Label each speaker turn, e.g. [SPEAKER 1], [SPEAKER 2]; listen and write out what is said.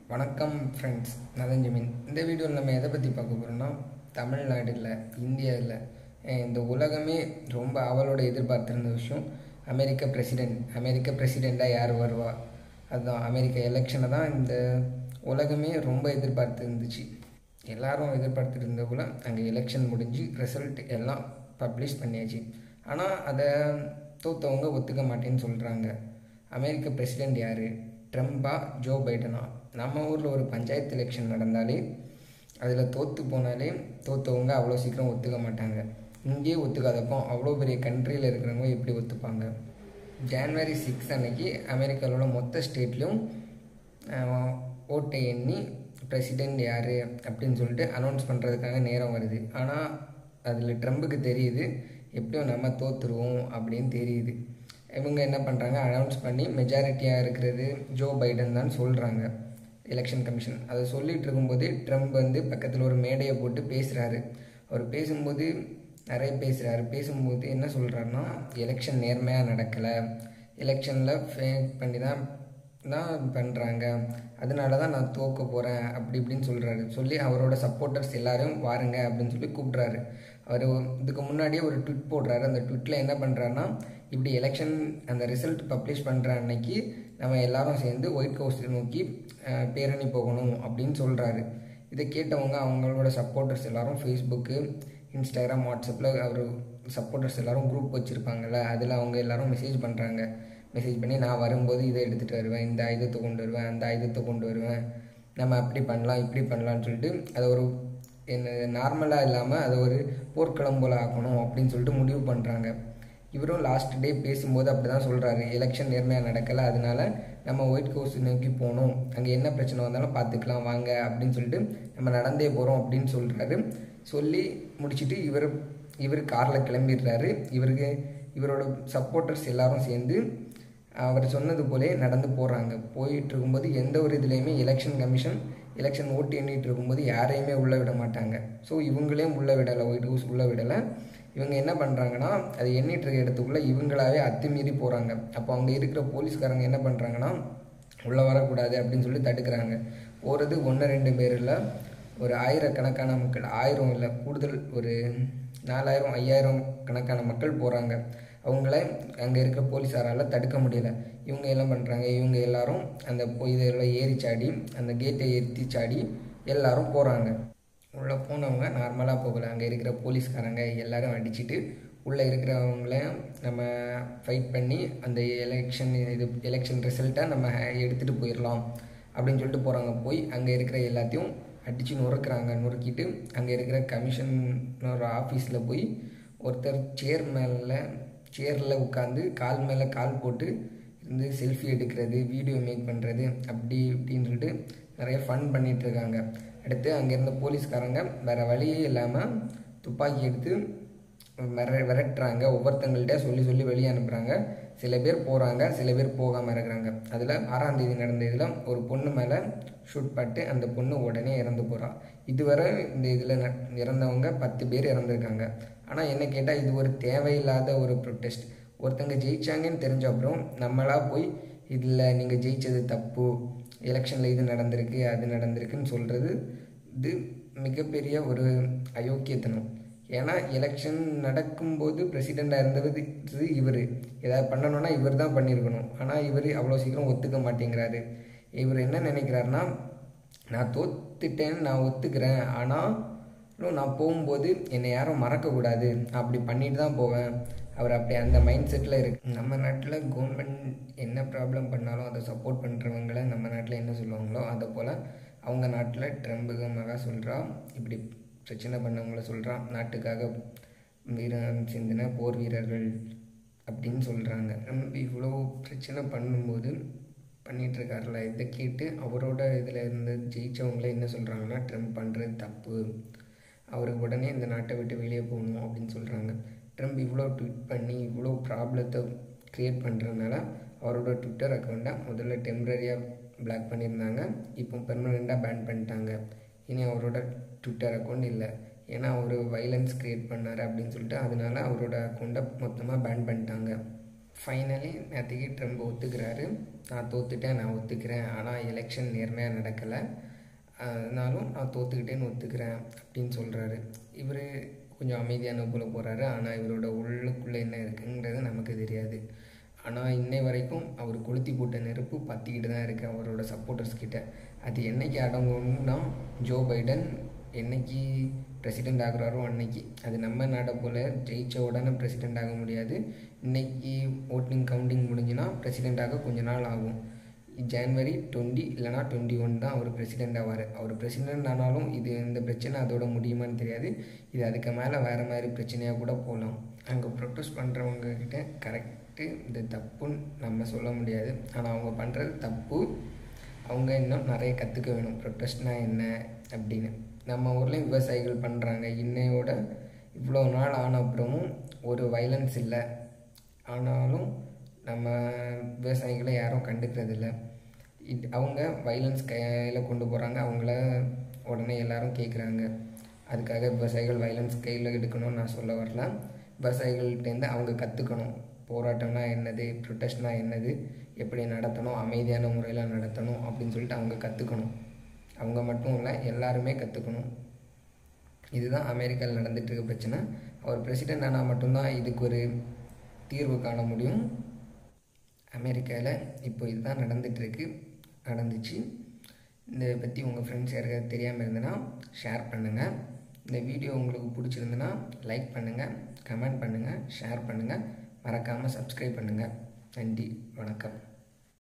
[SPEAKER 1] வணக்கம் ஃப்ரெண்ட்ஸ் நான் தான் ஜமீன் இந்த வீடியோவில் நம்ம எதை பற்றி பார்க்க போகிறோம்னா தமிழ்நாடுல இந்தியாவில் இந்த உலகமே ரொம்ப அவளோட எதிர்பார்த்திருந்த விஷயம் அமெரிக்க பிரசிடென்ட் அமெரிக்க பிரசிடெண்ட்டாக யார் வருவா அதுதான் அமெரிக்க எலெக்ஷனை தான் இந்த உலகமே ரொம்ப எதிர்பார்த்து இருந்துச்சு எல்லாரும் எதிர்பார்த்துட்டு இருந்த போல அங்கே எலெக்ஷன் முடிஞ்சு ரிசல்ட் எல்லாம் பப்ளிஷ் பண்ணியாச்சு ஆனால் அதை தோத்தவங்க ஒத்துக்க மாட்டேன்னு சொல்கிறாங்க அமெரிக்க பிரசிடெண்ட் யார் ட்ரம்பா ஜோ பைடனா நம்ம ஊரில் ஒரு பஞ்சாயத்து எலெக்ஷன் நடந்தாலே அதில் தோற்று போனாலே தோற்றவங்க அவ்வளோ சீக்கிரம் ஒத்துக்க மாட்டாங்க இங்கேயே ஒத்துக்காதப்போ அவ்வளோ பெரிய கண்ட்ரியில் இருக்கிறவங்க எப்படி ஒத்துப்பாங்க ஜான்வரி சிக்ஸ் அன்னைக்கு அமெரிக்காவோட மொத்த ஸ்டேட்லேயும் ஓட்டை எண்ணி பிரசிடெண்ட் யார் அப்படின்னு சொல்லிட்டு அனௌன்ஸ் பண்ணுறதுக்காக நேரம் வருது ஆனால் அதில் ட்ரம்புக்கு தெரியுது எப்படியும் நம்ம தோற்றுருவோம் அப்படின்னு தெரியுது இவங்க என்ன பண்ணுறாங்க அனௌன்ஸ் பண்ணி மெஜாரிட்டியாக இருக்கிறது ஜோ பைடன் தான் சொல்கிறாங்க எலெக்ஷன் கமிஷன் அதை சொல்லிட்டு இருக்கும்போது ட்ரம்ப் வந்து பக்கத்தில் ஒரு மேடையை போட்டு பேசுகிறாரு அவர் பேசும்போது நிறைய பேசுகிறாரு பேசும்போது என்ன சொல்கிறாருன்னா எலெக்ஷன் நேர்மையாக நடக்கலை எலெக்ஷனில் ஃபேக் பண்ணி தான் தான் பண்ணுறாங்க அதனால தான் நான் தோக்க போகிறேன் அப்படி இப்படின்னு சொல்கிறாரு சொல்லி அவரோட சப்போர்ட்டர்ஸ் எல்லாரும் வாருங்க அப்படின்னு சொல்லி கூப்பிட்றாரு அவர் இதுக்கு முன்னாடியே ஒரு ட்விட் போடுறாரு அந்த ட்விட்டில் என்ன பண்ணுறாருன்னா இப்படி எலெக்ஷன் அந்த ரிசல்ட் பப்ளிஷ் பண்ணுற அன்னைக்கு நம்ம எல்லாரும் சேர்ந்து ஒயிட் ஹவுஸ் நோக்கி பேரணி போகணும் அப்படின்னு சொல்கிறாரு இதை கேட்டவங்க அவங்களோட சப்போர்ட்டர்ஸ் எல்லாரும் ஃபேஸ்புக்கு இன்ஸ்டாகிராம் வாட்ஸ்அப்பில் அவர் சப்போர்ட்டர்ஸ் எல்லாரும் குரூப் வச்சுருப்பாங்கள்ல அதில் அவங்க எல்லாரும் மெசேஜ் பண்ணுறாங்க மெசேஜ் பண்ணி நான் வரும்போது இதை எடுத்துகிட்டு வருவேன் இந்த ஆயுதத்தை கொண்டு வருவேன் அந்த ஆயுதத்தை கொண்டு வருவேன் நம்ம அப்படி பண்ணலாம் இப்படி பண்ணலான்னு சொல்லிட்டு அதை ஒரு என்ன நார்மலாக இல்லாமல் அதை ஒரு போர்க்களம் போல் ஆக்கணும் அப்படின்னு சொல்லிட்டு முடிவு பண்ணுறாங்க இவரும் லாஸ்ட் டே பேசும்போது அப்படி தான் சொல்கிறாரு எலெக்ஷன் நேர்மையாக நடக்கலை அதனால நம்ம ஒயிட் ஹவுஸ் நோக்கி போகணும் அங்கே என்ன பிரச்சனை வந்தாலும் பார்த்துக்கலாம் வாங்க அப்படின்னு சொல்லிட்டு நம்ம நடந்தே போகிறோம் அப்படின்னு சொல்கிறாரு சொல்லி முடிச்சுட்டு இவர் இவர் காரில் கிளம்பிடுறாரு இவருக்கு இவரோட சப்போர்ட்டர்ஸ் எல்லாரும் சேர்ந்து அவர் சொன்னது போலே நடந்து போகிறாங்க போயிட்டு இருக்கும்போது எந்த ஒரு இதுலேயுமே எலெக்ஷன் கமிஷன் எலெக்ஷன் ஓட்டு எண்ணிட்டு இருக்கும்போது யாரையுமே உள்ளே விட மாட்டாங்க ஸோ இவங்களையும் உள்ளே விடலை ஒயிட் ஹவுஸ் உள்ளே விடலை இவங்க என்ன பண்ணுறாங்கன்னா அது எண்ணிட்டு இருக்க இடத்துக்குள்ளே இவங்களாவே அத்துமீறி போகிறாங்க அப்போ அங்கே இருக்கிற போலீஸ்காரங்க என்ன பண்ணுறாங்கன்னா உள்ளே வரக்கூடாது அப்படின்னு சொல்லி தடுக்கிறாங்க போகிறது ஒன்று ரெண்டு பேர் இல்லை ஒரு ஆயிரக்கணக்கான மக்கள் ஆயிரம் இல்லை கூடுதல் ஒரு நாலாயிரம் ஐயாயிரம் கணக்கான மக்கள் போகிறாங்க அவங்கள அங்கே இருக்கிற போலீஸாரால் தடுக்க முடியல இவங்க என்ன பண்ணுறாங்க இவங்க எல்லாரும் அந்த இதில் ஏறி சாடி அந்த கேட்டை ஏற்றி சாடி எல்லாரும் போகிறாங்க உள்ளே போனவங்க நார்மலாக போகல அங்கே இருக்கிற போலீஸ்காரங்க எல்லாரும் அடிச்சுட்டு உள்ளே இருக்கிறவங்கள நம்ம ஃபைட் பண்ணி அந்த எலெக்ஷன் இது எலெக்ஷன் ரிசல்ட்டை நம்ம எடுத்துகிட்டு போயிடலாம் அப்படின்னு சொல்லிட்டு போகிறாங்க போய் அங்கே இருக்கிற எல்லாத்தையும் அடித்து நுறுக்குறாங்க நுறுக்கிட்டு அங்கே இருக்கிற கமிஷனோட ஆஃபீஸில் போய் ஒருத்தர் சேர் மேலே சேரில் உட்காந்து கால் மேலே கால் போட்டு இருந்து செல்ஃபி எடுக்கிறது வீடியோ மேக் பண்ணுறது அப்படி இப்படின்னு சொல்லிட்டு நிறைய ஃபன் பண்ணிகிட்ருக்காங்க அடுத்து அங்கே இருந்த போலீஸ்காரங்க வேறு வழியே இல்லாமல் துப்பாக்கி எடுத்து விர விரட்டுறாங்க ஒவ்வொருத்தங்கள்ட்ட சொல்லி சொல்லி வெளியே அனுப்புகிறாங்க சில பேர் போகிறாங்க சில பேர் போகாமல் இருக்கிறாங்க அதில் ஆறாம் தேதி நடந்த இதில் ஒரு பொண்ணு மேலே ஷூட் பட்டு அந்த பொண்ணு உடனே இறந்து போகிறான் இதுவரை இந்த இதில் இறந்தவங்க பத்து பேர் இறந்துருக்காங்க ஆனால் என்ன கேட்டால் இது ஒரு தேவையில்லாத ஒரு ப்ரொட்டஸ்ட் ஒருத்தங்க ஜெயிச்சாங்கன்னு தெரிஞ்ச அப்புறம் நம்மளா போய் இதில் நீங்கள் ஜெயித்தது தப்பு எலெக்ஷனில் இது நடந்திருக்கு அது நடந்திருக்குன்னு சொல்கிறது இது மிகப்பெரிய ஒரு அயோக்கியத்தனம் ஏன்னா எலெக்ஷன் நடக்கும்போது பிரசிடெண்ட்டாக இருந்தது இவர் ஏதாவது பண்ணணும்னா இவர் தான் பண்ணியிருக்கணும் ஆனால் இவர் அவ்வளோ சீக்கிரம் ஒத்துக்க மாட்டேங்கிறாரு இவர் என்ன நினைக்கிறாருன்னா நான் தோத்துட்டேன்னு நான் ஒத்துக்கிறேன் ஆனால் நான் போகும்போது என்னை யாரும் மறக்கக்கூடாது அப்படி பண்ணிட்டு தான் போவேன் அவர் அப்படி அந்த மைண்ட் செட்டில் இருக்கு நம்ம நாட்டில் கவர்மெண்ட் என்ன ப்ராப்ளம் பண்ணாலும் அதை சப்போர்ட் பண்ணுறவங்கள நம்ம நாட்டில் என்ன சொல்லுவாங்களோ அதை போல் அவங்க நாட்டில் ட்ரம்புகமாக சொல்கிறா இப்படி பிரச்சனை பண்ணவங்கள சொல்கிறான் நாட்டுக்காக வீரம் சிந்தின போர் வீரர்கள் அப்படின்னு சொல்கிறாங்க நம்ம இவ்வளோ பிரச்சனை பண்ணும்போது பண்ணிகிட்ருக்காருல இதை கேட்டு அவரோட இதில் இருந்து ஜெயித்தவங்கள என்ன சொல்கிறாங்கன்னா ட்ரம்ப் பண்ணுறது தப்பு அவருக்கு உடனே இந்த நாட்டை விட்டு வெளியே போகணும் அப்படின்னு சொல்கிறாங்க ட்ரம்ப் இவ்வளோ ட்வீட் பண்ணி இவ்வளோ ப்ராப்ளத்தை க்ரியேட் பண்ணுறதுனால அவரோட ட்விட்டர் அக்கௌண்ட்டை முதல்ல டெம்ப்ரரியாக பிளாக் பண்ணியிருந்தாங்க இப்போ பெர்மனெண்ட்டாக பேன் பண்ணிட்டாங்க இனி அவரோட ட்விட்டர் அக்கௌண்ட் இல்லை ஏன்னா அவர் வைலன்ஸ் க்ரியேட் பண்ணார் அப்படின்னு சொல்லிட்டு அதனால அவரோட அக்கௌண்ட்டை மொத்தமாக பேன் பண்ணிட்டாங்க ஃபைனலி நேற்றுக்கு ட்ரம்ப் ஒத்துக்கிறாரு நான் தோத்துட்டேன் நான் ஒத்துக்கிறேன் ஆனால் எலெக்ஷன் நேர்மையாக நடக்கலை அதனாலும் நான் தோத்துக்கிட்டேன்னு ஒத்துக்கிறேன் அப்படின்னு சொல்கிறாரு இவர் கொஞ்சம் அமைதியான போல் போகிறாரு ஆனால் இவரோட உள்ளுக்குள்ளே என்ன இருக்குங்கிறது நமக்கு தெரியாது ஆனால் இன்னை வரைக்கும் அவர் கொளுத்தி போட்ட நெருப்பு பற்றிக்கிட்டு தான் இருக்குது அவரோட சப்போர்ட்டர்ஸ் கிட்ட அது என்னைக்கு அடங்கும்னா ஜோ பைடன் என்னைக்கு பிரசிடெண்ட் ஆகுறாரோ அன்னைக்கு அது நம்ம நாடை போல் ஜெயிச்ச உடனே பிரசிடெண்ட் ஆக முடியாது இன்னைக்கு ஓட்டிங் கவுண்டிங் முடிஞ்சுன்னா பிரசிடெண்ட் ஆக கொஞ்ச நாள் ஆகும் ஜான்வரி டுவெண்ட்டி இல்லைனா டுவெண்ட்டி ஒன் தான் அவர் பிரசிடெண்ட் ஆவார் அவர் பிரசிடெண்ட் ஆனாலும் இது இந்த பிரச்சனை அதோட முடியுமான்னு தெரியாது இது அதுக்கு மேலே வேறு மாதிரி பிரச்சனையாக கூட போகலாம் அங்கே ப்ரொட்டஸ்ட் பண்ணுறவங்க கிட்ட கரெக்டு இது தப்புன்னு நம்ம சொல்ல முடியாது ஆனால் அவங்க பண்ணுறது தப்பு அவங்க இன்னும் நிறைய கற்றுக்க வேணும் ப்ரொட்டஸ்ட்னால் என்ன அப்படின்னு நம்ம ஊர்லேயும் விவசாயிகள் பண்ணுறாங்க இன்னையோட இவ்வளோ நாள் ஆன அப்புறமும் ஒரு வைலன்ஸ் இல்லை ஆனாலும் நம்ம விவசாயிகளை யாரும் கண்டுக்கிறதில்ல இது அவங்க வைலன்ஸ் கையில் கொண்டு போகிறாங்க அவங்கள உடனே எல்லாரும் கேட்குறாங்க அதுக்காக விவசாயிகள் வைலன்ஸ் கையில் எடுக்கணும்னு நான் சொல்ல வரல விவசாயிகள்கிட்டேருந்து அவங்க கற்றுக்கணும் போராட்டம்னா என்னது ப்ரொட்டஸ்ட்னா என்னது எப்படி நடத்தணும் அமைதியான முறையில் நடத்தணும் அப்படின்னு சொல்லிட்டு அவங்க கற்றுக்கணும் அவங்க மட்டும் இல்லை எல்லாருமே கற்றுக்கணும் இதுதான் அமெரிக்காவில் நடந்துட்டு இருக்க பிரச்சனை அவர் பிரசிடெண்ட் ஆனால் மட்டும்தான் இதுக்கு ஒரு தீர்வு காண முடியும் அமெரிக்காவில் இப்போ இதுதான் நடந்துகிட்ருக்கு நடந்துச்சு இதை பற்றி உங்கள் ஃப்ரெண்ட்ஸ் யாருக்காவது தெரியாமல் இருந்ததுன்னா ஷேர் பண்ணுங்கள் இந்த வீடியோ உங்களுக்கு பிடிச்சிருந்துன்னா லைக் பண்ணுங்கள் கமெண்ட் பண்ணுங்கள் ஷேர் பண்ணுங்கள் மறக்காமல் சப்ஸ்கிரைப் பண்ணுங்கள் நன்றி வணக்கம்